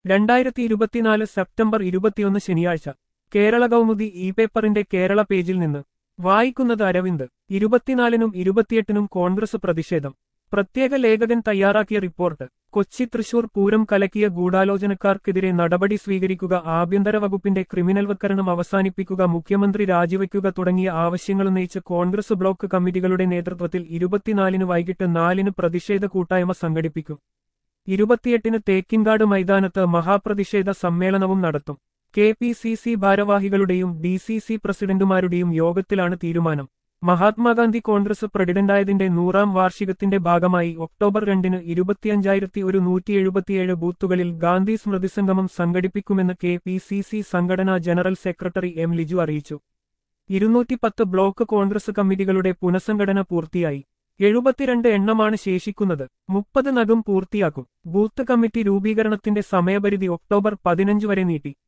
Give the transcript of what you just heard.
രണ്ടായിരത്തി ഇരുപത്തിനാല് സെപ്റ്റംബർ ഇരുപത്തിയൊന്ന് ശനിയാഴ്ച കേരള കൗമുദി ഇ പേപ്പറിന്റെ കേരള പേജിൽ നിന്ന് വായിക്കുന്നത് അരവിന്ദ് ഇരുപത്തിനാലിനും ഇരുപത്തിയെട്ടിനും കോൺഗ്രസ് പ്രതിഷേധം പ്രത്യേക ലേഖകൻ തയ്യാറാക്കിയ റിപ്പോർട്ട് കൊച്ചി തൃശൂർ പൂരം കലക്കിയ ഗൂഢാലോചനക്കാർക്കെതിരെ നടപടി സ്വീകരിക്കുക ആഭ്യന്തര വകുപ്പിന്റെ ക്രിമിനൽവൽക്കരണം അവസാനിപ്പിക്കുക മുഖ്യമന്ത്രി രാജിവെക്കുക തുടങ്ങിയ ആവശ്യങ്ങളുന്നയിച്ച് കോൺഗ്രസ് ബ്ലോക്ക് കമ്മിറ്റികളുടെ നേതൃത്വത്തിൽ ഇരുപത്തിനാലിന് വൈകിട്ട് നാലിന് പ്രതിഷേധ കൂട്ടായ്മ സംഘടിപ്പിക്കും ഇരുപത്തിയെട്ടിന് തേക്കിൻകാട് മൈതാനത്ത് മഹാപ്രതിഷേധ സമ്മേളനവും നടത്തും കെ പി സി സി ഭാരവാഹികളുടെയും ഡി സി സി പ്രസിഡന്റുമാരുടെയും യോഗത്തിലാണ് തീരുമാനം മഹാത്മാഗാന്ധി കോൺഗ്രസ് പ്രസിഡന്റായതിന്റെ നൂറാം വാർഷികത്തിന്റെ ഭാഗമായി ഒക്ടോബർ രണ്ടിന് ഇരുപത്തിയഞ്ചായിരത്തി ഒരു നൂറ്റി എഴുപത്തിയേഴ് ബൂത്തുകളിൽ ഗാന്ധി സ്മൃതിസംഗമം സംഘടിപ്പിക്കുമെന്ന് കെ പി സി സി സംഘടനാ ജനറൽ സെക്രട്ടറി എം ലിജു അറിയിച്ചു ഇരുന്നൂറ്റിപ്പത്ത് ബ്ലോക്ക് കോൺഗ്രസ് കമ്മിറ്റികളുടെ പുനഃസംഘടന പൂർത്തിയായി എഴുപത്തിരണ്ട് എണ്ണമാണ് ശേഷിക്കുന്നത് മുപ്പത് നഗം പൂർത്തിയാക്കും ബൂത്ത് കമ്മിറ്റി രൂപീകരണത്തിന്റെ സമയപരിധി ഒക്ടോബർ പതിനഞ്ച് വരെ നീട്ടി